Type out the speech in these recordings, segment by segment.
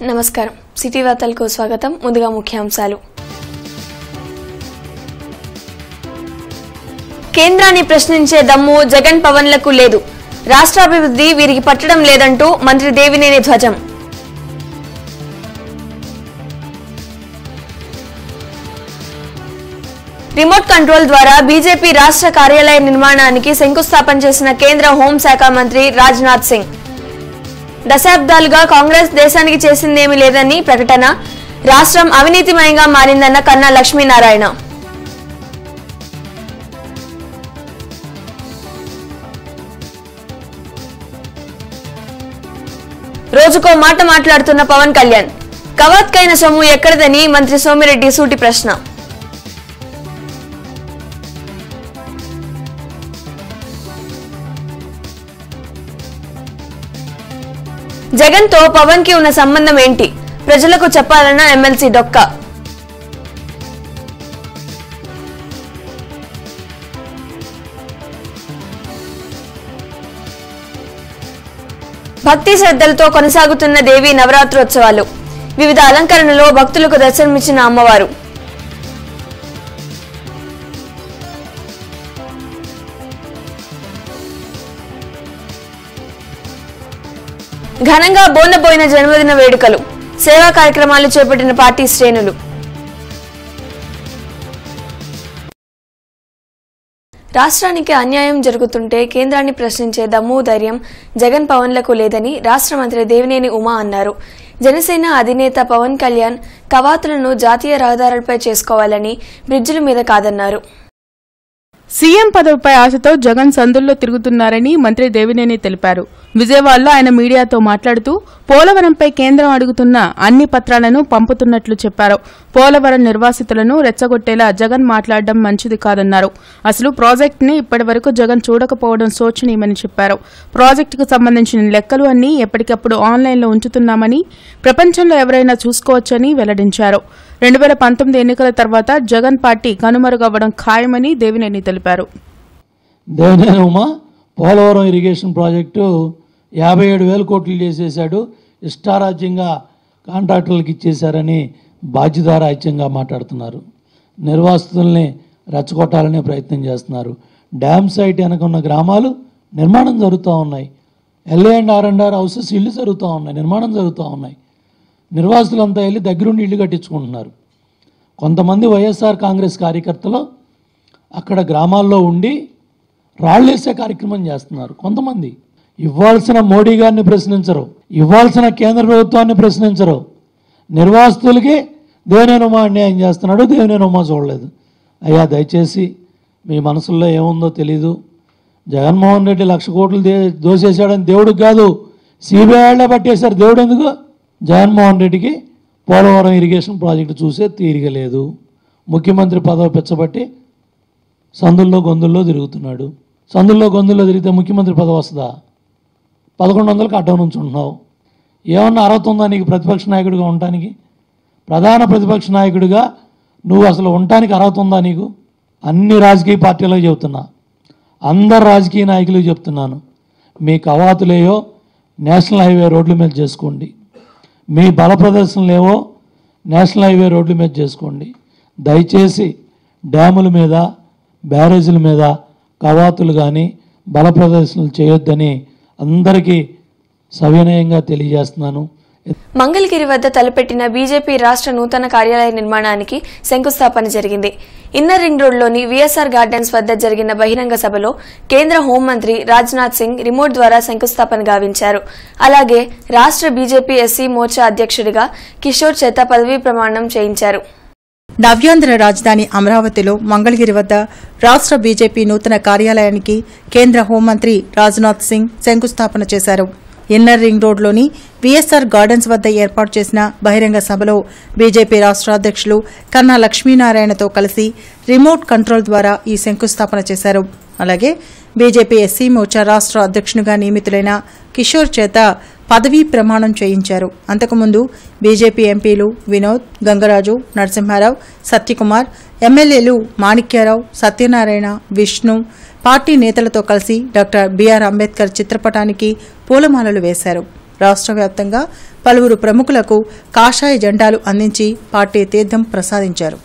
నమస్కారం సిటీ వార్తలకు స్వాగతం ముందుగా ముఖ్యాంశాలు కేంద్రాన్ని ప్రశ్నించే దమ్ము జగన్ పవన్లకు లేదు రాష్ట్రాభివృద్ధి వీరికి పట్టడం లేదంటూ మంత్రి దేవినేని ధ్వజం రిమోట్ కంట్రోల్ ద్వారా బీజేపీ రాష్ట్ర కార్యాలయ నిర్మాణానికి శంకుస్థాపన చేసిన కేంద్ర హోంశాఖ మంత్రి రాజ్నాథ్ సింగ్ దశాబ్దాలుగా కాంగ్రెస్ దేశానికి చేసిందేమీ లేదని ప్రకటన రాష్ట్రం అవినీతిమయంగా మారిందన్న కన్నా లక్ష్మీనారాయణ రోజుకో మాట మాట్లాడుతున్న పవన్ కళ్యాణ్ కవాత్కైన సొమ్ము ఎక్కడిదని మంత్రి సోమిరెడ్డి సూటి ప్రశ్న జగన్ తో పవన్ కి ఉన్న సంబంధం ఏంటి ప్రజలకు చెప్పాలన్న ఎమ్మెల్సీ డొక్క భక్తి శ్రద్ధలతో కొనసాగుతున్న దేవి నవరాత్రోత్సవాలు వివిధ అలంకరణలో భక్తులకు దర్శనమిచ్చిన అమ్మవారు ఘనంగా బోనబోయిన జన్మదిన వేడుకలు సేవా కార్యక్రమాలు చేపట్టిన పార్టీ శ్రేణులు రాష్ట్రానికి అన్యాయం జరుగుతుంటే కేంద్రాన్ని ప్రశ్నించే దమ్ము ధైర్యం జగన్ పవన్లకు లేదని రాష్ట్ర మంత్రి దేవినేని ఉమా అన్నారు జనసేన అధినేత పవన్ కళ్యాణ్ కవాతులను జాతీయ రహదారులపై చేసుకోవాలని బ్రిడ్జిల మీద కాదన్నారు సీఎం పదవిపై ఆశతో జగన్ సందుల్లో తిరుగుతున్నారని మంత్రి దేవినేని తెలిపారు విజయవాడలో ఆయన మీడియాతో మాట్లాడుతూ పోలవరంపై కేంద్రం అడుగుతున్న అన్ని పత్రాలను పంపుతున్నట్లు చెప్పారు పోలవరం నిర్వాసితులను రెచ్చగొట్టేలా జగన్ మాట్లాడడం మంచిది కాదన్నారు అసలు ప్రాజెక్టుని ఇప్పటివరకు జగన్ చూడకపోవడం శోచనీయమని చెప్పారు ప్రాజెక్టుకు సంబంధించిన లెక్కలు అన్నీ ఎప్పటికప్పుడు ఆన్లైన్లో ఉంచుతున్నామని ప్రపంచంలో ఎవరైనా చూసుకోవచ్చని వెల్లడించారు రెండు వేల పంతొమ్మిది ఎన్నికల తర్వాత జగన్ పార్టీ కనుమరుగవ్వడం ఖాయమని దేవినేని తెలిపారు దేవినేని ఉమా పోలవరం ఇరిగేషన్ ప్రాజెక్టు యాభై ఏడు వేల కోట్లు చేసేశాడు ఇష్టారాజ్యంగా కాంట్రాక్టర్లకు ఇచ్చేశారని బాధ్యతారాజ్యంగా మాట్లాడుతున్నారు నిర్వాసితుల్ని రెచ్చగొట్టాలనే ప్రయత్నం చేస్తున్నారు డ్యామ్ సైట్ వెనక ఉన్న గ్రామాలు నిర్మాణం జరుగుతూ ఉన్నాయి LA and R and R houses ఇల్లు జరుగుతూ ఉన్నాయి నిర్మాణం జరుగుతూ ఉన్నాయి నిర్వాసితులంతా వెళ్ళి దగ్గరుండి ఇల్లు కట్టించుకుంటున్నారు కొంతమంది వైఎస్ఆర్ కాంగ్రెస్ కార్యకర్తలు అక్కడ గ్రామాల్లో ఉండి రాళ్ళేసే కార్యక్రమం చేస్తున్నారు కొంతమంది ఇవ్వాల్సిన మోడీ గారిని ప్రశ్నించరు ఇవ్వాల్సిన కేంద్ర ప్రభుత్వాన్ని ప్రశ్నించరు నిర్వాసితులకి దేవినేని ఉమా అన్యాయం చేస్తున్నాడు దేవినేని ఉమా చూడలేదు అయ్యా దయచేసి మీ మనసుల్లో ఏముందో తెలీదు జగన్మోహన్ రెడ్డి లక్ష కోట్లు దే దోసేశాడని దేవుడికి కాదు సిబిఐలో పట్టేశారు దేవుడు ఎందుకు జగన్మోహన్ రెడ్డికి పోలవరం ఇరిగేషన్ ప్రాజెక్టు చూసే తీరిక లేదు ముఖ్యమంత్రి పదవి పెచ్చబట్టి సందుల్లో గొంతుల్లో తిరుగుతున్నాడు సందుల్లో గొంతుల్లో తిరిగితే ముఖ్యమంత్రి పదవి వస్తుందా పదకొండు వందలకు అడ్డం నుంచి ఉంటున్నావు ఏమన్నా అర్హత ఉందా నీకు ప్రతిపక్ష నాయకుడిగా ఉండటానికి ప్రధాన ప్రతిపక్ష నాయకుడిగా నువ్వు అసలు ఉండటానికి అర్హత ఉందా నీకు అన్ని రాజకీయ పార్టీలకు చెబుతున్నా అందరు రాజకీయ నాయకులకు చెప్తున్నాను మీ కవాతులేయో నేషనల్ హైవే రోడ్ల మీద చేసుకోండి మీ బల ప్రదర్శనలేవో నేషనల్ హైవే రోడ్ల మీద చేసుకోండి దయచేసి డ్యాముల మీద బ్యారేజీల మీద కవాతులు కానీ బల ప్రదర్శనలు చేయొద్దని అందరికీ సవినయంగా తెలియజేస్తున్నాను మంగళగిరి వద్ద తలపెట్టిన బీజేపీ రాష్ట్ర నూతన కార్యాలయ నిర్మాణానికి శంకుస్థాపన జరిగింది ఇన్నర్ రింగ్ రోడ్లోని విఎస్ఆర్ గార్డెన్స్ వద్ద జరిగిన బహిరంగ సభలో కేంద్ర హోంమంత్రి రాజ్నాథ్ సింగ్ రిమోట్ ద్వారా శంకుస్థాపన గావించారు అలాగే రాష్ట్ర బీజేపీ ఎస్సీ మోర్చా అధ్యక్షుడిగా కిషోర్ చేత పదవీ ప్రమాణం చేయించారు నవ్యాంధ్ర రాజధాని అమరావతిలో మంగళగిరి వద్ద రాష్ట్ర బీజేపీ నూతన కార్యాలయానికి కేంద్ర హోంమంత్రి రాజ్నాథ్ సింగ్ శంకుస్థాపన చేశారు ఇన్నర్ రింగ్ రోడ్లోని వీఎస్ఆర్ గార్డెన్స్ వద్ద ఏర్పాటు చేసిన బహిరంగ సభలో బీజేపీ రాష్ట్ర అధ్యక్షులు కన్నా లక్ష్మీనారాయణతో కలిసి రిమోట్ కంట్రోల్ ద్వారా ఈ శంకుస్థాపన చేశారు అలాగే బీజేపీ ఎస్సీ మోర్చా రాష్ట్ర అధ్యక్షునిగా నియమితులైన కిషోర్ చేత పదవీ ప్రమాణం చేయించారు అంతకుముందు బీజేపీ ఎంపీలు వినోద్ గంగరాజు నరసింహారావు సత్యకుమార్ ఎమ్మెల్యేలు మాణిక్యారావు సత్యనారాయణ విష్ణు పార్టీ నేతలతో కలిసి డాక్టర్ బీఆర్ అంబేద్కర్ చిత్రపటానికి పూలమాలలు వేశారు రాష్ట్ర వ్యాప్తంగా పలువురు ప్రముఖులకు కాషాయ జెండాలు అందించి పార్టీ తీర్థం ప్రసాదించారు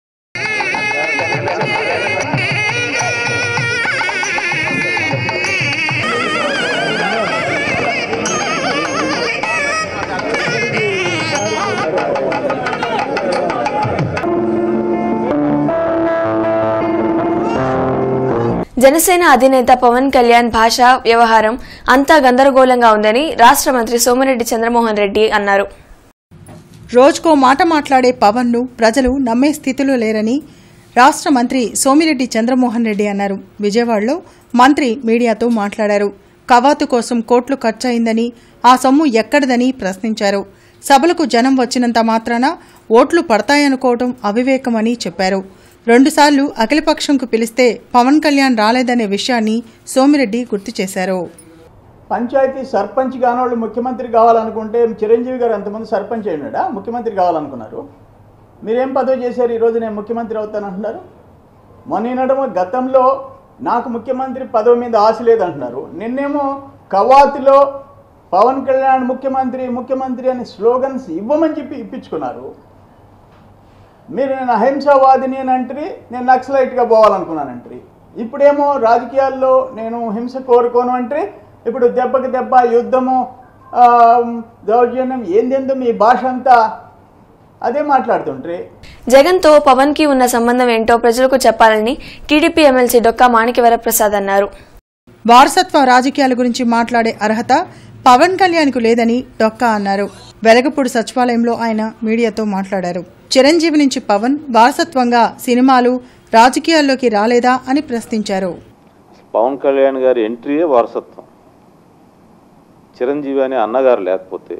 జనసేన అధినేత పవన్ కళ్యాణ్ భాష వ్యవహారం అంతా గందరగోళంగా ఉందని రాష్ట్ర మంత్రి సోమిరెడ్డి చంద్రమోహన్ రెడ్డి అన్నారు రోజుకో మాట మాట్లాడే పవన్ను ప్రజలు నమ్మే స్థితిలో లేరని రాష్ట్ర మంత్రి సోమిరెడ్డి చంద్రమోహన్ రెడ్డి అన్నారు విజయవాడలో మంత్రి మీడియాతో మాట్లాడారు కవాతు కోసం కోట్లు ఖర్చయిందని ఆ సొమ్ము ఎక్కడిదని ప్రశ్నించారు సభలకు జనం వచ్చినంత మాత్రాన ఓట్లు పడతాయనుకోవడం అవివేకమని చెప్పారు రెండుసార్లు అఖిలపక్షంకు పిలిస్తే పవన్ కళ్యాణ్ రాలేదనే విషయాన్ని సోమిరెడ్డి గుర్తు చేశారు పంచాయతీ సర్పంచ్ కానోళ్ళు ముఖ్యమంత్రి కావాలనుకుంటే చిరంజీవి గారు ఎంతమంది సర్పంచ్ అయినాడా ముఖ్యమంత్రి కావాలనుకున్నారు మీరేం పదవి చేశారు ఈరోజు నేను ముఖ్యమంత్రి అవుతానంటున్నారు మొన్నడేమో గతంలో నాకు ముఖ్యమంత్రి పదవి మీద ఆశ లేదంటున్నారు నిన్నేమో కవాతులో పవన్ కళ్యాణ్ ముఖ్యమంత్రి ముఖ్యమంత్రి అని స్లోగన్స్ ఇవ్వమని చెప్పి ఇప్పించుకున్నారు మీరు నేను అహింసావాదిని అని అంటారు నేను నక్సలైట్గా పోవాలనుకున్నానంటారు ఇప్పుడేమో రాజకీయాల్లో నేను హింస కోరుకోను అంటే ఇప్పుడు దెబ్బకి దెబ్బ యుద్ధము ఆ, దౌర్జన్యం ఏందేందో మీ భాష అంతా అదే మాట్లాడుతుంటారు జగన్తో పవన్ కి ఉన్న సంబంధం ఏంటో ప్రజలకు చెప్పాలని టీడీపీ ఎమ్మెల్సీ డొక్కా మాణిక్యవరప్రసాద్ అన్నారు వారసత్వ రాజకీయాల గురించి మాట్లాడే అర్హత పవన్ కళ్యాణ్కు లేదని డొక్కా అన్నారు వెలగపూడి సచివాలయంలో ఆయన మీడియాతో మాట్లాడారు చిరంజీవి నుంచి పవన్ వారసత్వంగా సినిమాలు రాజకీయాల్లోకి రాలేదా అని ప్రశ్నించారు పవన్ కళ్యాణ్ గారి ఎంట్రీయే వారసత్వం చిరంజీవి అనే అన్నగారు లేకపోతే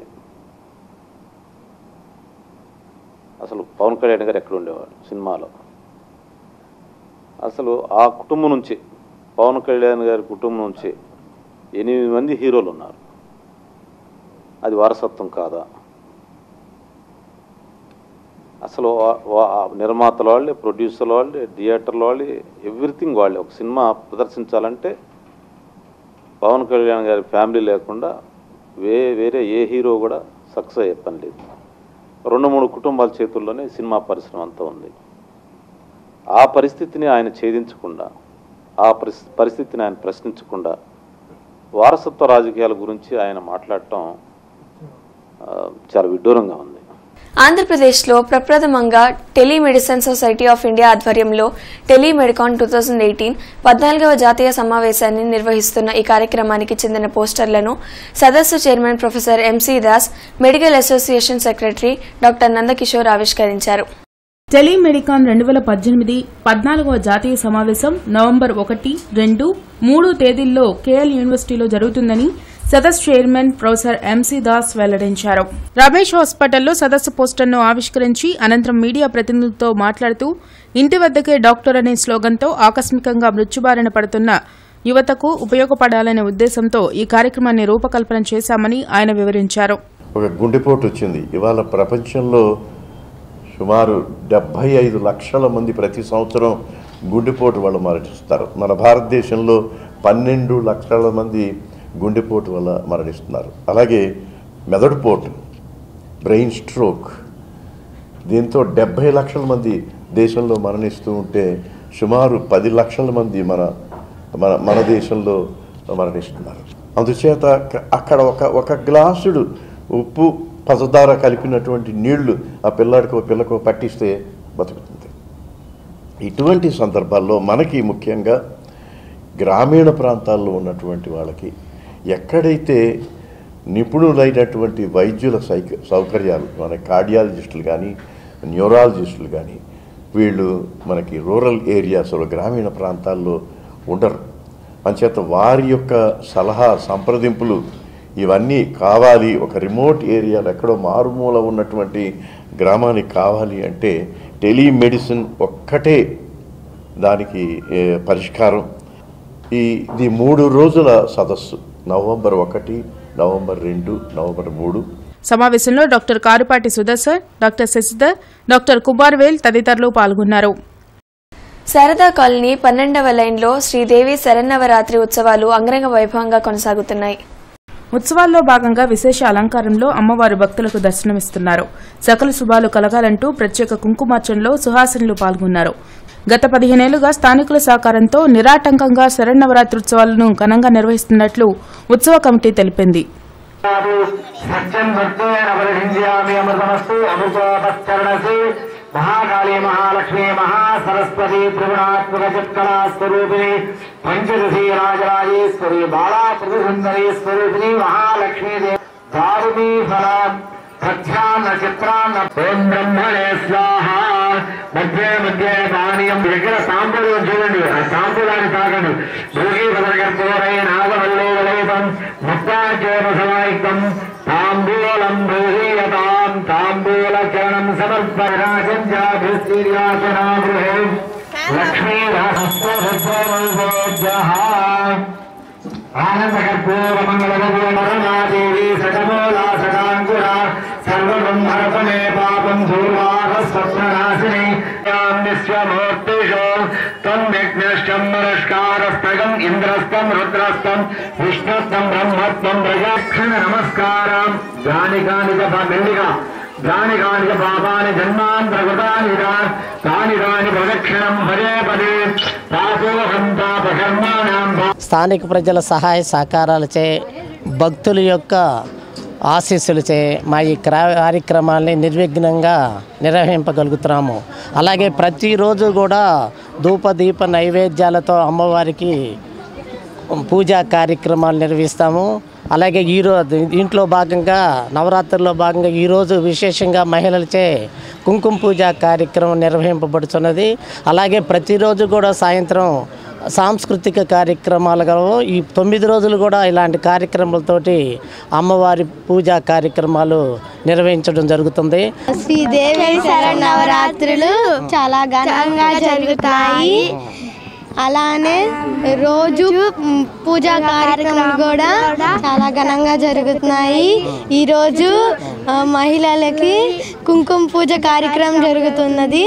అసలు పవన్ కళ్యాణ్ గారు ఎక్కడ ఉండేవాడు సినిమాలో అసలు ఆ కుటుంబం నుంచి పవన్ కళ్యాణ్ గారి కుటుంబం నుంచి ఎనిమిది మంది హీరోలు ఉన్నారు అది వారసత్వం కాదా అసలు వా- వా- ఆ నిర్మాతల వాళ్ళే ప్రొడ్యూసర్ల వాళ్ళే థియేటర్ల వాళ్ళే ఎవ్రీథింగ్ వాళ్ళే ఒక సినిమా ప్రదర్శించాలంటే పవన్ కళ్యాణ్ గారి ఫ్యామిలీ లేకుండా వే వేరే ఏ హీరో కూడా సక్సెస్ అయ్యే పని లేదు రెండు మూడు కుటుంబాల చేతుల్లోనే సినిమా పరిశ్రమ అంతా ఉంది ఆ పరిస్థితిని ఆయన ఛేదించకుండా ఆ పరిస్ పరిస్థితిని ఆయన ప్రశ్నించకుండా వారసత్వ రాజకీయాల గురించి ఆయన మాట్లాడటం ఆ, చాలా విడ్డూరంగా ఉంది ఆంధ్రప్రదేశ్లో ప్రప్రథమంగా టెలిమెడిసిన్ సొసైటీ ఆఫ్ ఇండియా ఆధ్వర్యంలో టెలిమెడికాన్ టూ థౌజండ్ ఎయిటీన్ పద్నాలుగవ జాతీయ సమావేశాన్ని నిర్వహిస్తున్న ఈ కార్యక్రమానికి చెందిన పోస్టర్లను సదస్సు chairman professor MC Das medical association secretary doctor Nandakishore ఆవిష్కరించారు టెలిమెడికాన్ రెండు వేల పద్దెనిమిది పద్నాలుగవ జాతీయ సమావేశం నవంబర్ ఒకటి రెండు మూడు తేదీల్లో కేఎల్ యూనివర్సిటీలో జరుగుతుందని సదస్సు చైర్మన్ ప్రొఫెసర్ ఎంసీ దాస్ వెల్లడించారు రమేష్ హాస్పిటల్లో సదస్సు పోస్టర్ను ఆవిష్కరించి అనంతరం మీడియా ప్రతినిధులతో మాట్లాడుతూ ఇంటి వద్దకే డాక్టర్ అనే స్లోగన్తో ఆకస్మికంగా మృత్యుబారిన పడుతున్న యువతకు ఉపయోగపడాలనే ఉద్దేశంతో ఈ కార్యక్రమాన్ని రూపకల్పన చేశామని ఆయన వివరించారు ఒక గుండెపోటు వచ్చింది ఇవాళ ప్రపంచంలో సుమారు డెబ్భై ఐదు లక్షల మంది ప్రతి సంవత్సరం గుండెపోటు వల్ల మరణిస్తారు మన భారతదేశంలో పన్నెండు లక్షల మంది గుండెపోటు వల్ల మరణిస్తున్నారు అలాగే మెదడుపోటు బ్రెయిన్ స్ట్రోక్ దీంతో డెబ్భై లక్షల మంది దేశంలో మరణిస్తూ ఉంటే సుమారు పది లక్షల మంది మన మన మన దేశంలో మరణిస్తున్నారు అందుచేత క- అక్కడ ఒక ఒక గ్లాసుడు ఉప్పు పసదార కలిపినటువంటి నీళ్లు ఆ పిల్లాడికో పిల్లకు పట్టిస్తే బతుకుతుంది ఇటువంటి సందర్భాల్లో మనకి ముఖ్యంగా గ్రామీణ ప్రాంతాల్లో ఉన్నటువంటి వాళ్ళకి ఎక్కడైతే నిపుణులైనటువంటి వైద్యుల సైక సౌకర్యాలు మన కార్డియాలజిస్టులు కానీ న్యూరాలజిస్టులు కానీ వీళ్ళు మనకి రూరల్ ఏరియాస్లో గ్రామీణ ప్రాంతాల్లో ఉండరు అంచేత వారి యొక్క సలహా సంప్రదింపులు ఇవన్నీ కావాలి ఒక రిమోట్ ఏరియాలో ఎక్కడో మారుమూల ఉన్నటువంటి గ్రామానికి కావాలి అంటే టెలిమెడిసిన్ ఒక్కటే దానికి ఏ, పరిష్కారం ఈ ఇది మూడు రోజుల సదస్సు నవంబర్ ఒకటి నవంబర్ రెండు నవంబర్ మూడు సమావేశంలో doctor Karupati Sudarshan doctor Sasidhar doctor Kumarvel తదితరులు పాల్గొన్నారు శారదా కాలనీ పన్నెండవ లైన్లో శ్రీదేవి శరన్నవరాత్రి ఉత్సవాలు అంగరంగ వైభవంగా కొనసాగుతున్నాయి ఉత్సవాల్లో భాగంగా విశేష అలంకారంలో అమ్మవారు భక్తులకు దర్శనమిస్తున్నారు సకల శుభాలు కలగాలంటూ ప్రత్యేక కుంకుమార్చనలో సుహాసినులు పాల్గొన్నారు గత పదిహేనేళ్లుగా స్థానికుల సహకారంతో నిరాటంకంగా శరన్నవరాత్రుత్సవాలను ఘనంగా నిర్వహిస్తున్నట్లు ఉత్సవ కమిటీ తెలిపింది సత్యం సత్యేన పరిహింద్యామి అమృతమస్తు అమృతోపశ్చరణసి మహాకాళీ మహాలక్ష్మీ మహాసరస్వతి త్రిగుణాత్మక చిత్కళా స్వరూపిణి పంచదశీ రాజరాజేశ్వరి బాలా సుందరి స్వరూపిణి మహాలక్ష్మీ దారుణీ ఫల ప్రధ్యాన్న చిత్రాన్న ఓం బ్రహ్మణే స్వాహ మధ్య మధ్య పానీయం దగ్గర తాంబూలం చూడండి ఆ తాంబూలాన్ని తాగండి భోగి పదగర్భోరై నాగవల్లో వలయితం ముక్తార్జోన సమాయుక్తం తాంబూలం బ్రూహీయతాం తాంబూల చరణం సమర్పరాజం జాభిశ్రీయాసనా గృహే లక్ష్మీ ఆనందకర్పూరమంగళమరణాదేవి సటమూలా సటాంకురా సర్వబ్రహ్మరపణే పాపం భూర్వాహస్వప్ననాశిని విశ్వమూర్తిషో త్వం విఘ్నష్టం నమస్కారస్తగం ఇంద్రస్తం రుద్రస్తం విష్ణుస్తం బ్రహ్మత్వం ప్రజాక్షణ నమస్కారం గాని కాని మెల్లిగా గాని కాని పాపాని జన్మాంతరకృతాని కాని కాని ప్రదక్షిణం పదే పదే పాపోహం పాపకర్మాణం స్థానిక ప్రజల సహాయ సహకారాలచే భక్తుల యొక్క ఆశీస్సులచే మా ఈ క్రా- కార్యక్రమాల్ని నిర్విఘ్నంగా నిర్వహింపగలుగుతున్నాము అలాగే ప్రతిరోజు కూడా ధూప దీప నైవేద్యాలతో అమ్మవారికి పూజా కార్యక్రమాలు నిర్వహిస్తాము అలాగే ఈరోజు దీంట్లో భాగంగా నవరాత్రుల్లో భాగంగా ఈరోజు విశేషంగా మహిళలచే కుంకుమ పూజ కార్యక్రమం నిర్వహింపబడుతున్నది అలాగే ప్రతిరోజు కూడా సాయంత్రం సాంస్కృతిక కార్యక్రమాలుగా ఈ తొమ్మిది రోజులు కూడా ఇలాంటి కార్యక్రమాలతోటి అమ్మవారి పూజా కార్యక్రమాలు నిర్వహించడం జరుగుతుంది శ్రీదేవి శరణవరాత్రులు చాలా ఘనంగా జరుగుతాయి అలానే రోజు మ్, పూజా కార్యక్రమాలు కూడా చాలా ఘనంగా జరుగుతున్నాయి ఈరోజు ఆ, మహిళలకి కుంకుమ పూజ కార్యక్రమం జరుగుతున్నది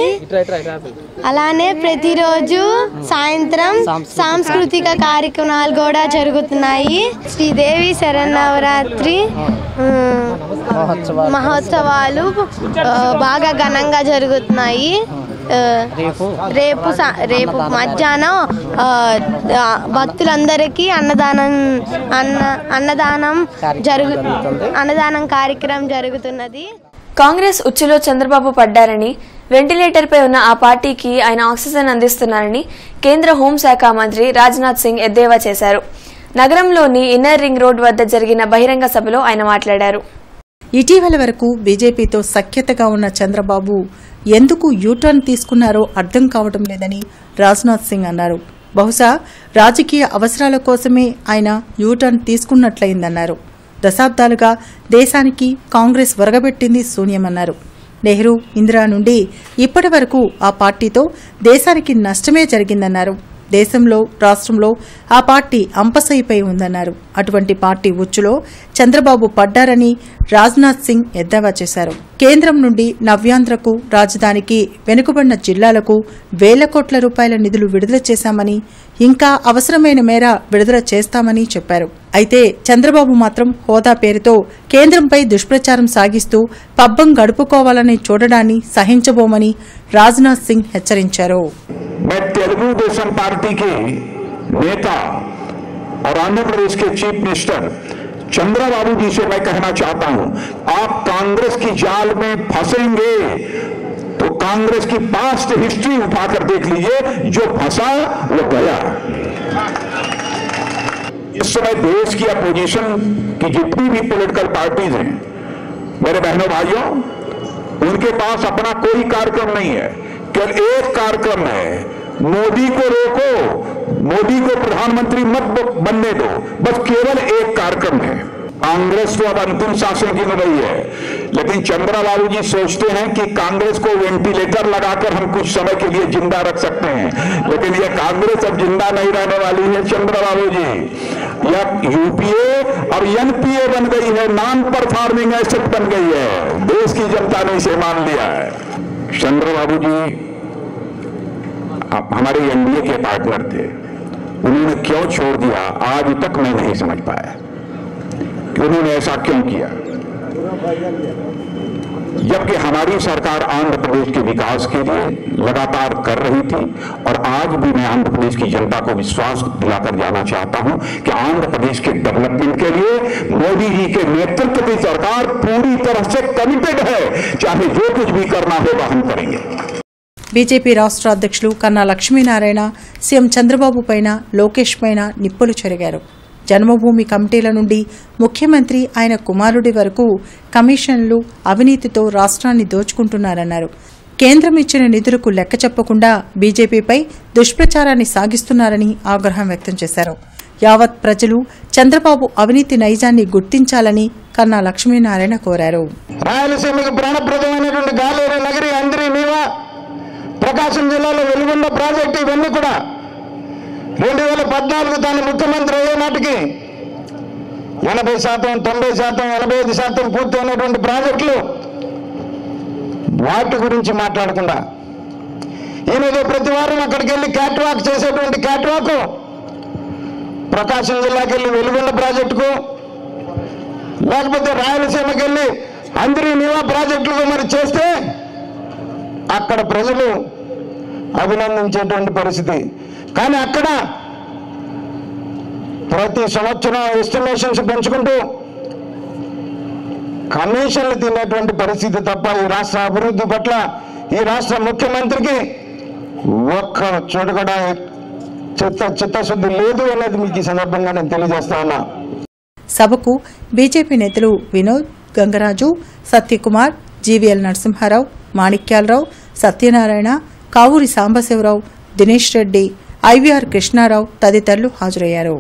అలానే ప్రతిరోజు సాయంత్రం సాంస్కృతిక కార్యక్రమాలు కూడా జరుగుతున్నాయి శ్రీదేవి శరణవరాత్రి మ్, మహోత్సవాలు ఆ, బాగా ఘనంగా జరుగుతున్నాయి ఆ, రేపు సా- రేపు మధ్యాహ్నం ఆ, ఆ, భక్తులందరికీ అన్నదానం అన్న అన్నదానం జరుగు అన్నదానం కార్యక్రమం జరుగుతున్నది కాంగ్రెస్ ఉచ్చులో చంద్రబాబు పడ్డారని వెంటిలేటర్పై ఉన్న ఆ పార్టీకి ఆయన ఆక్సిజన్ అందిస్తున్నారని కేంద్ర హోంశాఖ మంత్రి రాజ్నాథ్ సింగ్ ఎద్దేవా చేశారు నగరంలోని ఇన్నర్ రింగ్ రోడ్ వద్ద జరిగిన బహిరంగ సభలో ఆయన మాట్లాడారు ఇటీవల వరకు బీజేపీతో సఖ్యతగా ఉన్న చంద్రబాబు ఎందుకు యూటర్న్ తీసుకున్నారో అర్థం కావడం లేదని రాజ్నాథ్ సింగ్ అన్నారు బహుశా రాజకీయ అవసరాల కోసమే ఆయన యూటర్న్ తీసుకున్నట్లయిందన్నారు దశాబ్దాలుగా దేశానికి కాంగ్రెస్ వరగబెట్టింది శూన్యమన్నారు నెహ్రూ ఇందిరా నుండి ఇప్పటి వరకు ఆ పార్టీతో దేశానికి నష్టమే జరిగిందన్నారు దేశంలో రాష్ట్రంలో ఆ పార్టీ అంపసైపై ఉందన్నారు అటువంటి పార్టీ ఉచ్చులో చంద్రబాబు పడ్డారని రాజ్నాథ్ సింగ్ ఎద్దేవా చేశారు కేంద్రం నుండి నవ్యాంధ్రకు రాజధానికి వెనుకబడిన జిల్లాలకు వేల కోట్ల రూపాయల నిధులు విడుదల చేశామని ఇంకా అవసరమైన మేర విడుదల చేస్తామని చెప్పారు అయితే చంద్రబాబు మాత్రం హోదా పేరుతో కేంద్రంపై దుష్ప్రచారం సాగిస్తూ పబ్బం గడుపుకోవాలని చూడడాన్ని సహించబోమని రాజ్నాథ్ సింగ్ హెచ్చరించారు मैं तेलुगु देशम पार्टी के नेता और आंध्र प्रदेश के चीफ मिनिस्टर चंद्रबाबू जी से मैं कहना चाहता हूं आप कांग्रेस की जाल में फंसेंगे तो कांग्रेस की पास्ट हिस्ट्री उठाकर देख लीजिए जो फंसा वो गया इस समय देश की अपोजिशन की जितनी भी पॉलिटिकल पार्टीज हैं मेरे बहनों भाइयों उनके पास अपना कोई कार्यक्रम नहीं है केवल एक कार्यक्रम है मोदी को रोको मोदी को प्रधानमंत्री मत ब- बनने दो बस केवल एक कार्यक्रम है कांग्रेस तो अब अंतिम सांसें गिन रही है लेकिन चंद्रबाबू जी सोचते हैं कि कांग्रेस को वेंटिलेटर लगाकर हम कुछ समय के लिए जिंदा रख सकते हैं लेकिन यह कांग्रेस अब जिंदा नहीं रहने वाली है चंद्रबाबू जी यह यूपीए और एनपीए बन गई है नॉन परफॉर्मिंग एसेट बन गई है देश की जनता ने इसे मान लिया है चंद्रबाबू जी आप हमारे एनडीए के पार्टनर थे उन्होंने क्यों छोड़ दिया आज तक मैं नहीं समझ पाया कि उन्होंने ऐसा क्यों किया जबकि हमारी सरकार आंध्र प्रदेश के विकास के लिए लगातार कर रही थी और आज भी मैं आंध्र प्रदेश की जनता को विश्वास दिलाकर जाना चाहता हूं कि आंध्र प्रदेश के डेवलपमेंट के लिए मोदी जी के नेतृत्व की सरकार पूरी तरह से कमिटेड है चाहे जो कुछ भी करना होगा हम करेंगे బీజేపీ రాష్ట్ర అధ్యక్షులు కన్నా లక్ష్మీనారాయణ సీఎం చంద్రబాబు పైన లోకేష్ పైన నిప్పులు చెరిగారు జన్మభూమి కమిటీల నుండి ముఖ్యమంత్రి ఆయన కుమారుడి వరకు కమిషన్లు అవినీతితో రాష్ట్రాన్ని దోచుకుంటున్నారన్నారు కేంద్రం ఇచ్చిన నిధులకు లెక్క చెప్పకుండా బీజేపీపై దుష్ప్రచారాన్ని సాగిస్తున్నారని ఆగ్రహం వ్యక్తం చేశారు యావత్ ప్రజలు చంద్రబాబు అవినీతి నైజాన్ని గుర్తించాలని కన్నా లక్ష్మీనారాయణ కోరారు రాయలసీమకు ప్రాణప్రదమైనటువంటి గాలేరు నగరి అందరి నీవా ప్రకాశం జిల్లాలో వెలుగున్న ప్రాజెక్టు ఇవన్నీ కూడా రెండు వేల పద్నాలుగు తాను ముఖ్యమంత్రి అయ్యే నాటికి ఎనభై శాతం తొంభై శాతం ఎనభై ఐదు శాతం పూర్తి అయినటువంటి ప్రాజెక్టులు వాటి గురించి మాట్లాడకుండా ఈయనదో ప్రతి వారం అక్కడికి వెళ్ళి క్యాట్ వాక్ చేసేటువంటి క్యాట్ వాక్ ప్రకాశం జిల్లాకి వెళ్ళి వెలుగున్న ప్రాజెక్టుకు లేకపోతే రాయలసీమకి వెళ్ళి అందరి నీవా ప్రాజెక్టులకు మరి చేస్తే అక్కడ ప్రజలు అభినందించేటువంటి పరిస్థితి కానీ అక్కడ ప్రతి సంవత్సరం ఎస్టిమేషన్స్ పెంచుకుంటూ కమిషన్లు తినేటువంటి పరిస్థితి తప్ప ఈ రాష్ట్ర అభివృద్ధి పట్ల ఈ రాష్ట్ర ముఖ్యమంత్రికి ఒక్క చోట కూడా చిత్త చిత్తశుద్ధి లేదు అనేది మీకు ఈ సందర్భంగా నేను తెలియజేస్తా ఉన్నా సభకు బీజేపీ నేతలు వినోద్ గంగరాజు సత్యకుమార్ జీవీఎల్ నరసింహారావు మాణిక్యాలరావు సత్యనారాయణ కావూరి సాంబశివరావు దినేష్ రెడ్డి ఐవీఆర్ కృష్ణారావు తదితరులు హాజరయ్యారు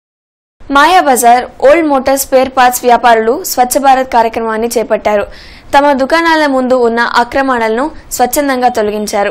Mayabazar old motor spare parts వ్యాపారులు స్వచ్ఛ భారత్ కార్యక్రమాన్ని చేపట్టారు తమ దుకాణాల ముందు ఉన్న అక్రమాణాలను స్వచ్ఛందంగా తొలగించారు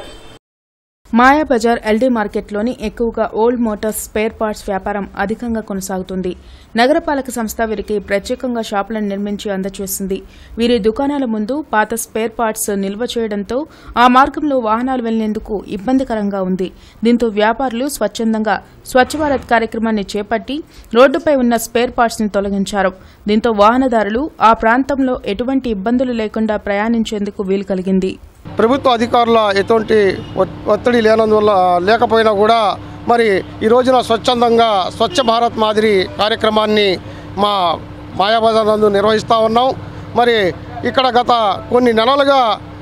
మాయాబజార్ ఎల్డీ మార్కెట్లోని ఎక్కువగా ఓల్డ్ మోటార్స్ స్పేర్ పార్ట్స్ వ్యాపారం అధికంగా కొనసాగుతుంది నగరపాలక సంస్థ వీరికి ప్రత్యేకంగా షాపులను నిర్మించి అందజేసింది వీరి దుకాణాల ముందు పాత స్పేర్ పార్ట్స్ నిల్వ చేయడంతో ఆ మార్గంలో వాహనాలు వెళ్లేందుకు ఇబ్బందికరంగా ఉంది దీంతో వ్యాపారులు స్వచ్ఛందంగా స్వచ్ఛ భారత్ కార్యక్రమాన్ని చేపట్టి రోడ్డుపై ఉన్న స్పేర్ పార్ట్స్ ని తొలగించారు దీంతో వాహనదారులు ఆ ప్రాంతంలో ఎటువంటి ఇబ్బందులు లేకుండా ప్రయాణించేందుకు వీలు కలిగింది ప్రభుత్వ అధికారుల ఎటువంటి ఒత్- ఒత్తిడి లేనందువల్ల లేకపోయినా కూడా మరి ఈ రోజున స్వచ్ఛందంగా స్వచ్ఛ భారత్ మాదిరి కార్యక్రమాన్ని మా మాయాబజార్ నందు నిర్వహిస్తూ ఉన్నాం మరి ఇక్కడ గత కొన్ని నెలలుగా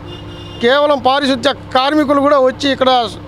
కేవలం పారిశుద్ధ్య కార్మికులు కూడా వచ్చి ఇక్కడ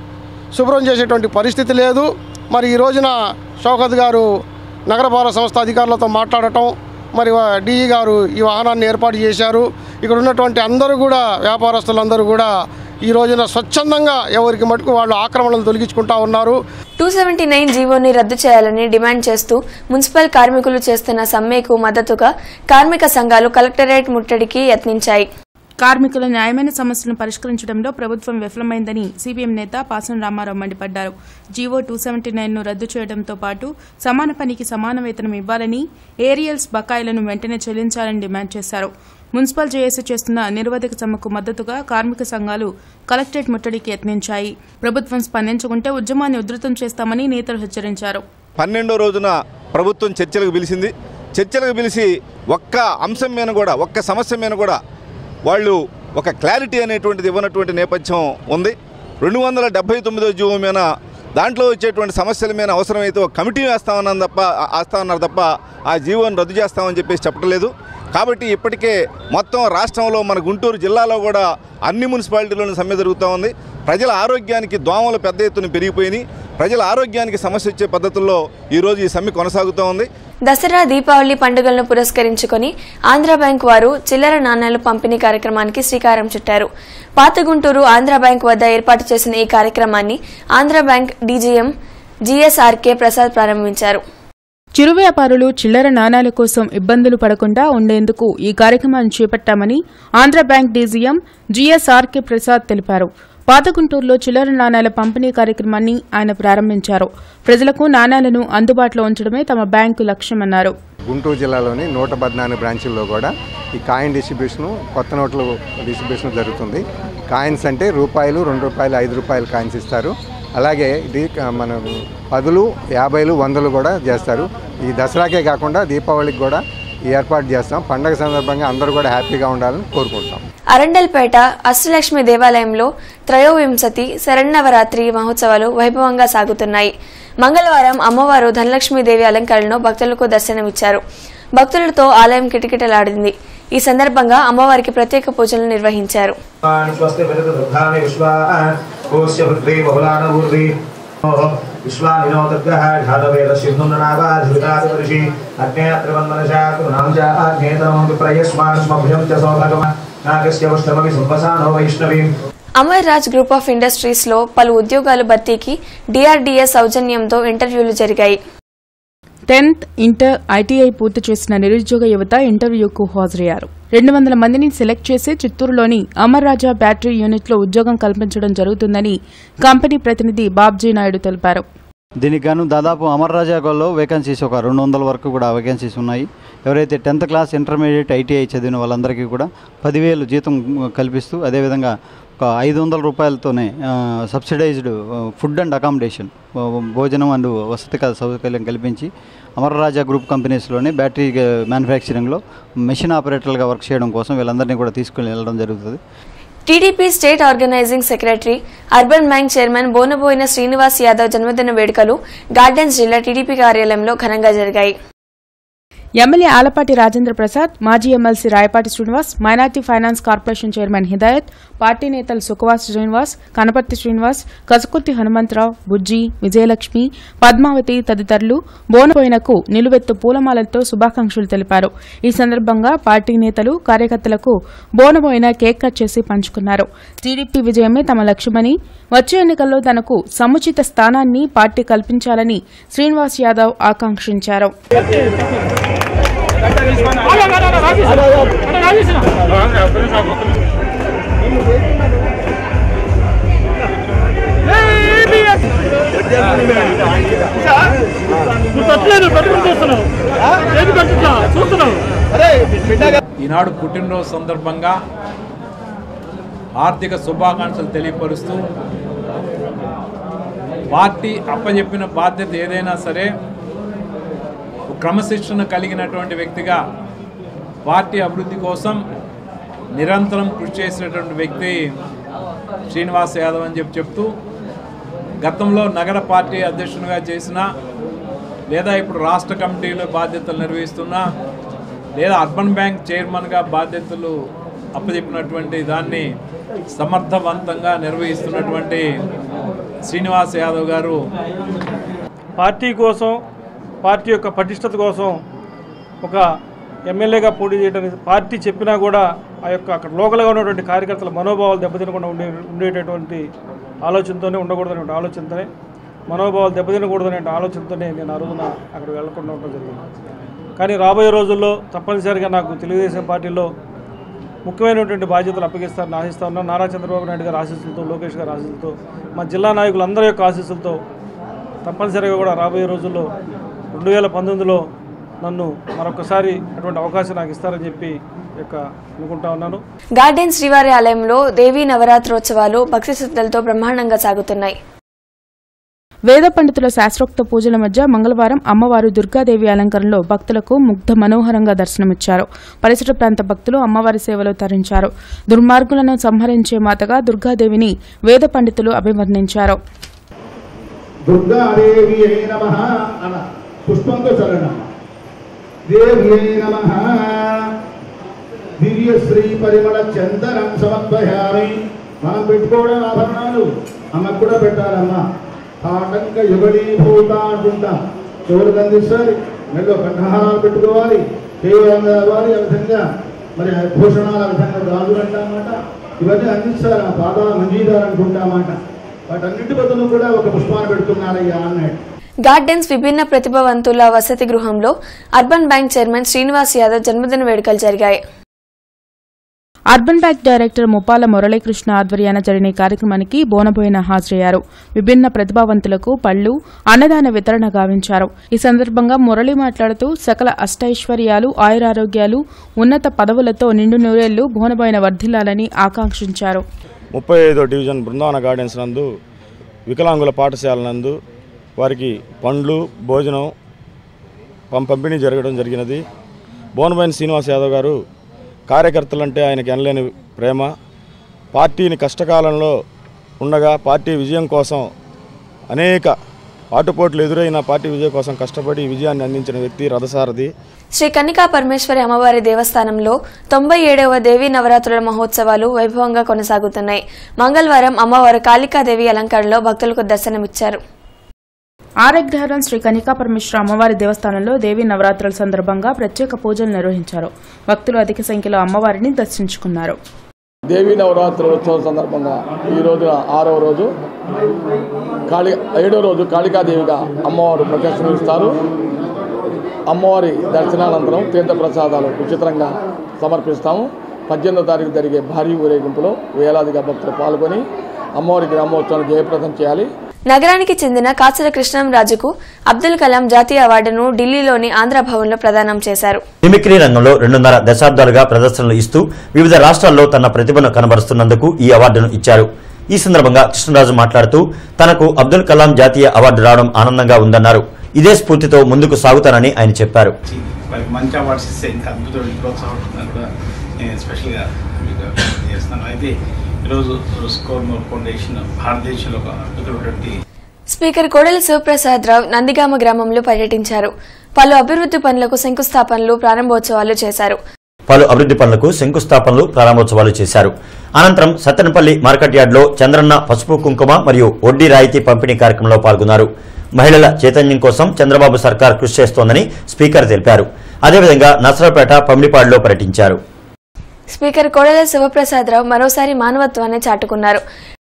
శుభ్రం చేసేటువంటి పరిస్థితి లేదు మరి ఈ రోజున షౌకత్ గారు నగరపాలక సంస్థ అధికారులతో మాట్లాడటం మరి వా- డిఈ గారు ఈ వాహనాన్ని ఏర్పాటు చేశారు ఇక్కడ ఉన్నటువంటి అందరూ కూడా వ్యాపారస్తులందరూ కూడా ఈ రోజున స్వచ్ఛందంగా ఎవరికి మటుకు వాళ్ళు ఆక్రమణలు తొలగించుకుంటా ఉన్నారు టూ సెవెంటీ నైన్ జీవోని రద్దు చేయాలని డిమాండ్ చేస్తూ మున్సిపల్ కార్మికులు చేస్తున్న సమ్మెకు మద్దతుగా కార్మిక సంఘాలు కలెక్టరేట్ ముట్టడికి యత్నించాయి కార్మికుల న్యాయమైన సమస్యలను పరిష్కరించడంలో ప్రభుత్వం విఫలమైందని సిపిఎం నేత పాసం రామారావు మండిపడ్డారు జీవో టూ సెవెంటీ నైన్ను రద్దు చేయడంతో పాటు సమాన పనికి సమాన వేతనం ఇవ్వాలని ఏరియల్స్ బకాయిలను వెంటనే చెల్లించాలని డిమాండ్ చేశారు మున్సిపల్ జేఏసీ చేస్తున్న నిరవధిక సమ్మెకు మద్దతుగా కార్మిక సంఘాలు కలెక్టరేట్ ముట్టడికి యత్నించాయి ప్రభుత్వం స్పందించకుంటే ఉద్యమాన్ని ఉధృతం చేస్తామని నేతలు హెచ్చరించారు పన్నెండో రోజున ప్రభుత్వం చర్చలకు పిలిచింది చర్చలకు పిలిచి ఒక్క అంశం మీద కూడా ఒక్క సమస్య మీద కూడా వాళ్ళు ఒక క్లారిటీ అనేటువంటిది ఇవ్వనటువంటి నేపథ్యం ఉంది రెండు వందల డెబ్బై తొమ్మిదో జీవో మీద దాంట్లో వచ్చేటువంటి సమస్యల మీద అవసరమైతే ఒక కమిటీ వేస్తామన్నారు తప్ప వేస్తామన్నారు తప్ప ఆ జీవోని రద్దు చేస్తామని చెప్పేసి చెప్పట్లేదు కాబట్టి ఇప్పటికే మొత్తం రాష్ట్రంలో మన గుంటూరు జిల్లాలో కూడా అన్ని మున్సిపాలిటీలోనూ సమ్మె జరుగుతూ ఉంది ప్రజల ఆరోగ్యానికి దోమలు పెద్ద ఎత్తున పెరిగిపోయినాయి ప్రజల ఆరోగ్యానికి సమస్య వచ్చే పద్ధతుల్లో ఈరోజు ఈ సమ్మె కొనసాగుతూ ఉంది దసరా దీపావళి పండుగలను పురస్కరించుకొని ఆంధ్ర బ్యాంక్ వారు చిల్లర నాణ్యాలు పంపిణీ కార్యక్రమానికి శ్రీకారం చుట్టారు పాత గుంటూరు ఆంధ్ర బ్యాంక్ వద్ద ఏర్పాటు చేసిన ఈ కార్యక్రమాన్ని Andhra bank DGM GSRK Prasad ప్రారంభించారు చిరు వ్యాపారులు చిల్లర నాణాల కోసం ఇబ్బందులు పడకుండా ఉండేందుకు ఈ కార్యక్రమాన్ని చేపట్టామని Andhra bank DGM GSRK Prasad తెలిపారు పాతగుంటూరులో చిల్లర నాణాల పంపిణీ కార్యక్రమాన్ని ఆయన ప్రారంభించారు ప్రజలకు నాణాలను అందుబాటులో ఉంచడమే తమ బ్యాంకు లక్ష్యమన్నారు గుంటూరు జిల్లాలోని నూట పద్నాలుగు బ్రాంచుల్లో కూడా ఈ కాయిన్ డిస్ట్రిబ్యూషను కొత్త నోట్ల డిస్ట్రిబ్యూషన్ జరుగుతుంది కాయిన్స్ అంటే రూపాయలు రెండు రూపాయలు ఐదు రూపాయలు కాయిన్స్ ఇస్తారు అలాగే ఇది మన పదులు యాభైలు వందలు కూడా చేస్తారు ఈ దసరాకే కాకుండా దీపావళికి కూడా ఈ ఏర్పాటు చేస్తాం పండగ సందర్భంగా అందరూ కూడా హ్యాపీగా ఉండాలని కోరుకుంటాం అరండల్పేట అష్టలక్ష్మి దేవాలయంలో త్రయోవింశతి శరన్నవరాత్రి మహోత్సవాలు వైభవంగా సాగుతున్నాయి మంగళవారం అమ్మవారు ధనలక్ష్మీదేవి అలంకరణలో భక్తులకు దర్శనమిచ్చారు భక్తులతో ఆలయం కిటకిటలాడింది ఈ సందర్భంగా అమ్మవారికి ప్రత్యేక పూజలు నిర్వహించారు స్వస్తి విరత దుర్గాని విశ్వా కోశ్య పృథ్వీ బహుళానూర్వి విశ్వానినోదగ్రహ ఘాతవేద సింధునావాధికారిషి అగ్నేయత్రివందనశాకునాంజాగ్నేతరం విప్రయస్మాస్మభ్యం చ సౌభగమ నాగస్య పుష్టమవి సంవసానో వైష్ణవీం Amar Raj group of industries లో పలు ఉద్యోగాల భర్తీకి డిఆర్డీఎస్ సౌజన్యంతో ఇంటర్వ్యూలు జరిగాయి టెన్త్ ఇంటర్ ఐటీఐ పూర్తి చేసిన నిరుద్యోగ యువత ఇంటర్వ్యూకు హాజరయ్యారు రెండు వందల మందిని సెలెక్ట్ చేసి చిత్తూరులోని అమర్ రాజా బ్యాటరీ యూనిట్లో ఉద్యోగం కల్పించడం జరుగుతుందని కంపెనీ ప్రతినిధి బాబ్జీ నాయుడు తెలిపారు దీనికి గాను దాదాపు అమర్ రాజాగోల్లో వేకెన్సీస్ ఒక రెండు వందల వరకు కూడా వేకెన్సీస్ ఉన్నాయి ఎవరైతే టెన్త్ క్లాస్ ఇంటర్మీడియట్ ఐటీఐ చదివిన వాళ్ళందరికీ కూడా పదివేలు జీతం కల్పిస్తూ అదేవిధంగా ఒక ఐదు వందల రూపాయలతోనే సబ్సిడైజ్డ్ ఫుడ్ అండ్ అకామిడేషన్ భోజనం అండ్ వసతి క- సౌకర్యం కల్పించి అమర్ రాజా గ్రూప్ కంపెనీస్లోనే బ్యాటరీ మ్యానుఫ్యాక్చరింగ్లో మెషిన్ ఆపరేటర్లుగా వర్క్ చేయడం కోసం వీళ్ళందరినీ కూడా తీసుకుని వెళ్ళడం జరుగుతుంది TDP state organising secretary urban bank chairman Bonaboina Srinivas Yadav జన్మదిన వేడుకలు గార్డెన్స్ జిల్లా టీడీపీ కార్యాలయంలో ఘనంగా జరిగాయి ఎమ్మెల్యే ఆలపాటి రాజేంద్ర ప్రసాద్ మాజీ MLC Rayapati Srinivas minority finance corporation chairman Hidayat party నేతలు సుఖవాస్ శ్రీనివాస్ కనపర్తి శ్రీనివాస్ కసుకుర్తి హనుమంతరావు బుజ్జి విజయలక్ష్మి పద్మావతి తదితరులు బోనపోయినకు నిలువెత్తు పూలమాలలతో శుభాకాంక్షలు తెలిపారు ఈ సందర్భంగా పార్టీ నేతలు కార్యకర్తలకు బోనబోయిన కేక్ కట్ చేసి పంచుకున్నారు టీడీపీ విజయమే తమ లక్ష్యమని వచ్చే ఎన్నికల్లో తనకు సముచిత స్థానాన్ని పార్టీ కల్పించాలని శ్రీనివాస్ యాదవ్ ఆకాంక్షించారు ఈనాడు పుట్టినరోజు సందర్భంగా ఆర్థిక శుభాకాంక్షలు తెలియపరుస్తూ పార్టీ అప్పచెప్పిన బాధ్యత ఏదైనా సరే ఒక క్రమశిక్షణ కలిగినటువంటి వ్యక్తిగా పార్టీ అభివృద్ధి కోసం నిరంతరం కృషి చేసినటువంటి వ్యక్తి శ్రీనివాస్ యాదవ్ అని చెప్పి చెప్తూ గతంలో నగర పార్టీ అధ్యక్షునిగా చేసిన లేదా ఇప్పుడు రాష్ట్ర కమిటీలో బాధ్యతలు నిర్వహిస్తున్నా లేదా అర్బన్ బ్యాంక్ చైర్మన్గా బాధ్యతలు అప్పచెప్పినటువంటి దాన్ని సమర్థవంతంగా నిర్వహిస్తున్నటువంటి శ్రీనివాస్ యాదవ్ గారు పార్టీ కోసం పార్టీ యొక్క పటిష్టత కోసం ఒక ఎమ్మెల్యేగా పోటీ చేయడానికి పార్టీ చెప్పినా కూడా ఆ యొక్క అక్కడ లోకల్గా ఉన్నటువంటి కార్యకర్తల మనోభావాలు దెబ్బతినకుండా ఉండే ఉండేటటువంటి ఆలోచనతోనే ఉండకూడదనే ఆలోచనతోనే మనోభావాలు దెబ్బతినకూడదనే ఆలోచనతోనే నేను ఆ రోజున అక్కడ వెళ్లకుండా ఉండడం జరిగింది కానీ రాబోయే రోజుల్లో తప్పనిసరిగా నాకు తెలుగుదేశం పార్టీలో ముఖ్యమైనటువంటి బాధ్యతలు అప్పగిస్తారని ఆశిస్తా ఉన్నాను నారా చంద్రబాబు నాయుడు గారి ఆశీస్సులతో లోకేష్ గారి ఆశీస్సులతో మా జిల్లా నాయకులందరి యొక్క ఆశీస్సులతో తప్పనిసరిగా కూడా రాబోయే రోజుల్లో రెండు వేల పంతొమ్మిదిలో నన్ను మరొకసారి అటువంటి అవకాశం నాకు ఇస్తారని చెప్పి ఈ యొక్క అనుకుంటా ఉన్నాను గార్డెన్ శ్రీవారి ఆలయంలో దేవీ నవరాత్రోత్సవాలు భక్తి శ్రద్ధలతో బ్రహ్మాండంగా సాగుతున్నాయి వేద పండితుల శాస్త్రోక్త పూజల మధ్య మంగళవారం అమ్మవారు దుర్గాదేవి అలంకరణలో భక్తులకు ముగ్ధ మనోహరంగా దర్శనమిచ్చారు పరిసర ప్రాంత భక్తులు అమ్మవారి సేవలో తరించారు దుర్మార్గులను సంహరించే మాతగా దుర్గాదేవిని వేద పండితులు అభివర్ణించారు దుర్గాదేవి అయి నమ అన పుష్పంతో చల్లడం దేవి అయి నమ దివ్యశ్రీ పరిమళ చందనం సమర్పయామి మనం పెట్టుకోవడం ఆభరణాలు అమ్మకు కూడా పెట్టాలమ్మా ఆటంక యుగళీభూత అంటుంటాం చెవులకు అందిస్తారు మెల్లో కంఠహారాలు పెట్టుకోవాలి చేయాలి ఆ విధంగా మరి భూషణాలు ఆ విధంగా గాజులు అంటామాట ఇవన్నీ అందిస్తారు ఆ పాదాల మంజీదారు అనుకుంటామాట వాటన్నిటి బదులు కూడా ఒక పుష్పాన్ని పెడుతున్నారయ్యా అన్నాడు గార్డెన్స్ విభిన్న ప్రతిభావంతుల వసతి గృహంలో urban bank chairman Srinivas Yadav జన్మదిన వేడుకలు జరిగాయి urban bank director Muppala Muralikrishna ఆధ్వర్యాన జరిగిన ఈ కార్యక్రమానికి బోనబోయిన హాజరయ్యారు విభిన్న ప్రతిభావంతులకు పళ్లు అన్నదాన వితరణ గావించారు ఈ సందర్భంగా మురళి మాట్లాడుతూ సకల అష్టైశ్వర్యాలు ఆయురారోగ్యాలు ఉన్నత పదవులతో నిండు నూరేళ్లు బోనబోయిన వర్ధిల్లాలని ఆకాంక్షించారు ముప్పై ఐదో డివిజన్ బృందావన గార్డెన్స్ నందు వికలాంగుల పాఠశాల నందు వారికి పండ్లు భోజనం పం- పంపిణీ జరగడం జరిగినది బోనబైన్ శ్రీనివాస్ యాదవ్ గారు కార్యకర్తలంటే ఆయనకి ఎనలేని ప్రేమ పార్టీని కష్టకాలంలో ఉండగా పార్టీ విజయం కోసం అనేక ఆటుపోట్లు ఎదురైన పార్టీ విజయం కోసం కష్టపడి విజయాన్ని అందించిన వ్యక్తి రథసారథి శ్రీ కన్నికా పరమేశ్వరి అమ్మవారి దేవస్థానంలో తొంభై ఏడవ దేవీ నవరాత్రుల మహోత్సవాలు వైభవంగా కొనసాగుతున్నాయి మంగళవారం అమ్మవారు కాళికాదేవి అలంకరణలో భక్తులకు దర్శనమిచ్చారు ఆరగ్రహారం శ్రీ కనికా పరమేశ్వర అమ్మవారి దేవస్థానంలో దేవీ నవరాత్రుల సందర్భంగా ప్రత్యేక పూజలు నిర్వహించారు భక్తులు అధిక సంఖ్యలో అమ్మవారిని దర్శించుకున్నారు దేవీ నవరాత్రి ఉత్సవం సందర్భంగా ఈ రోజున ఆరవ రోజు కాళీ ఏడో రోజు కాళికాదేవిగా అమ్మవారు ప్రదర్శనమిస్తారు అమ్మవారి దర్శనానంతరం తీర్థప్రసాదాలు ఉచితంగా సమర్పిస్తాము పద్దెనిమిదో తారీఖు జరిగే భారీ ఊరేగింపులో వేలాదిగా భక్తులు పాల్గొని అమ్మవారి గ్రామోత్సవాన్ని జయప్రదం చేయాలి నగరానికి చెందిన కాచల కృష్ణంరాజుకు అబ్దుల్ కలాం జాతీయ అవార్డును ఢిల్లీలోని ఆంధ్ర భవన్లో ప్రదానం చేశారు మిమిక్రీ రంగంలో రెండున్నర దశాబ్దాలుగా ప్రదర్శనలు ఇస్తూ వివిధ రాష్ట్రాల్లో తన ప్రతిభను కనబరుస్తున్నందుకు ఈ అవార్డును ఇచ్చారు ఈ సందర్భంగా కృష్ణరాజు మాట్లాడుతూ తనకు అబ్దుల్ కలాం జాతీయ అవార్డు రావడం ఆనందంగా ఉందన్నారు ఇదే స్ఫూర్తితో ముందుకు సాగుతానని ఆయన చెప్పారు వాళ్ళకి మంచి అవార్డ్స్ ఇస్తే ఇంకా అద్భుతమైన ప్రోత్సాహం ఉంటుందని కూడా నేను స్పెషల్గా మీకు చేస్తున్నాను అయితే ఈరోజు స్కోర్ మోర్ ఫౌండేషన్ భారతదేశంలో ఒక అద్భుతమైనటువంటి స్పీకర్ కోడెల శివప్రసాద్ రావు నందిగామ గ్రామంలో పర్యటించారు పలు అభివృద్ది పనులకు శంకుస్థాపనలు ప్రారంభోత్సవాలు చేశారు పలు అభివృద్ది పనులకు శంకుస్థాపనలు ప్రారంభోత్సవాలు చేశారు అనంతరం సత్తెనపల్లి మార్కెట్ యార్డులో చంద్రన్న పసుపు కుంకుమ మరియు వడ్డీ రాయితీ పంపిణీ కార్యక్రమంలో పాల్గొన్నారు మహిళల చైతన్యం కోసం చంద్రబాబు సర్కార్ కృషి చేస్తోందని స్పీకర్ తెలిపారు అదేవిధంగా నసరాపేట పమిడిపాడులో పర్యటించారు స్పీకర్ కోడెల శివప్రసాద్ రావు మరోసారి మానవత్వాన్ని చాటుకున్నారు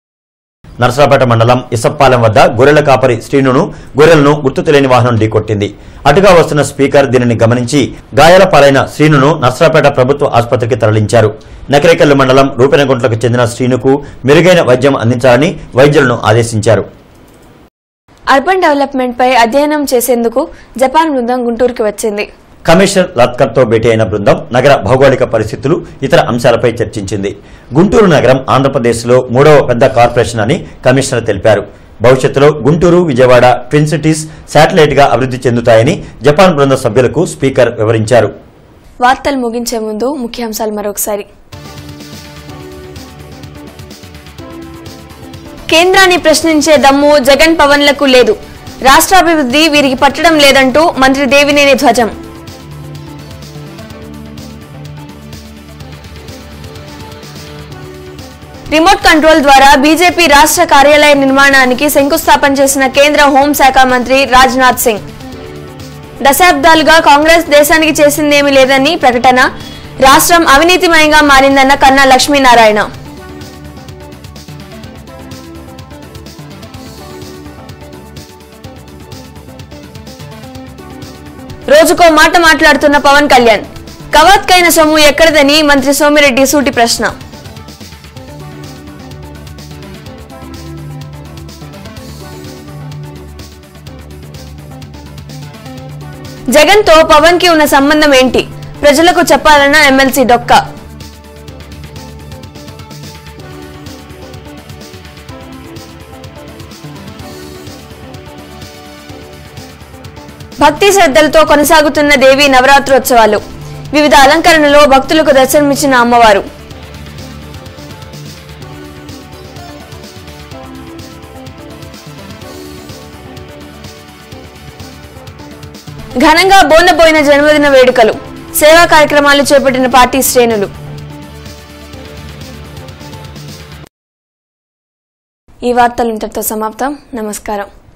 నరసరాపేట మండలం ఇసప్పాలెం వద్ద గొర్రెల కాపరి శ్రీనును గొర్రెలను గుర్తు తెలియని వాహనం ఢీకొట్టింది అటుగా వస్తున్న స్పీకర్ దీనిని గమనించి గాయాల పాలైన శ్రీనును నరసరాపేట ప్రభుత్వ ఆసుపత్రికి తరలించారు నకరేకల్లు మండలం రూపెనగుంట్లకు చెందిన శ్రీనుకు మెరుగైన వైద్యం అందించాలని వైద్యులను ఆదేశించారు అర్బన్ డెవలప్మెంట్ పై అధ్యయనం చేసేందుకు జపాన్ బృందం గుంటూరుకి వచ్చింది కమిషనర్ లత్కర్తో భేటీ అయిన బృందం నగర భౌగోళిక పరిస్థితులు ఇతర అంశాలపై చర్చించింది గుంటూరు నగరం ఆంధ్రప్రదేశ్లో మూడవ పెద్ద కార్పొరేషన్ అని కమిషనర్ తెలిపారు భవిష్యత్తులో Guntur Vijayawada twin cities satellite గా అభివృద్ధి చెందుతాయని జపాన్ బృంద సభ్యులకు స్పీకర్ వివరించారు వార్తలు ముగించే ముందు ముఖ్యాంశాలు మరొకసారి కేంద్రాన్ని ప్రశ్నించే దమ్ము జగన్ పవన్లకు లేదు రాష్ట్రాభివృద్ధి వీరికి పట్టడం లేదంటూ మంత్రి దేవినేని ధ్వజం రిమోట్ కంట్రోల్ ద్వారా బీజేపీ రాష్ట్ర కార్యాలయ నిర్మాణానికి శంకుస్థాపన చేసిన కేంద్ర హోంశాఖ మంత్రి రాజ్నాథ్ సింగ్ దశాబ్దాలుగా కాంగ్రెస్ దేశానికి చేసిందేమీ లేదని ప్రకటన రాష్ట్రం అవినీతిమయంగా మారిందన్న కన్నా లక్ష్మీనారాయణ రోజుకో మాట మాట్లాడుతున్న పవన్ కళ్యాణ్ కవాత్కైన సొమ్ము ఎక్కడిదని మంత్రి సోమిరెడ్డి సూటి ప్రశ్న జగన్ తో పవన్ కి ఉన్న సంబంధం ఏంటి ప్రజలకు చెప్పాలన్న ఎమ్మెల్సీ డొక్క భక్తి శ్రద్ధలతో కొనసాగుతున్న దేవి నవరాత్రోత్సవాలు వివిధ అలంకరణలో భక్తులకు దర్శనమిచ్చిన అమ్మవారు ఘనంగా బోనబోయిన జన్మదిన వేడుకలు సేవా కార్యక్రమాలు చేపట్టిన పార్టీ శ్రేణులు ఈ వార్తలు ఇంతటితో సమాప్తం నమస్కారం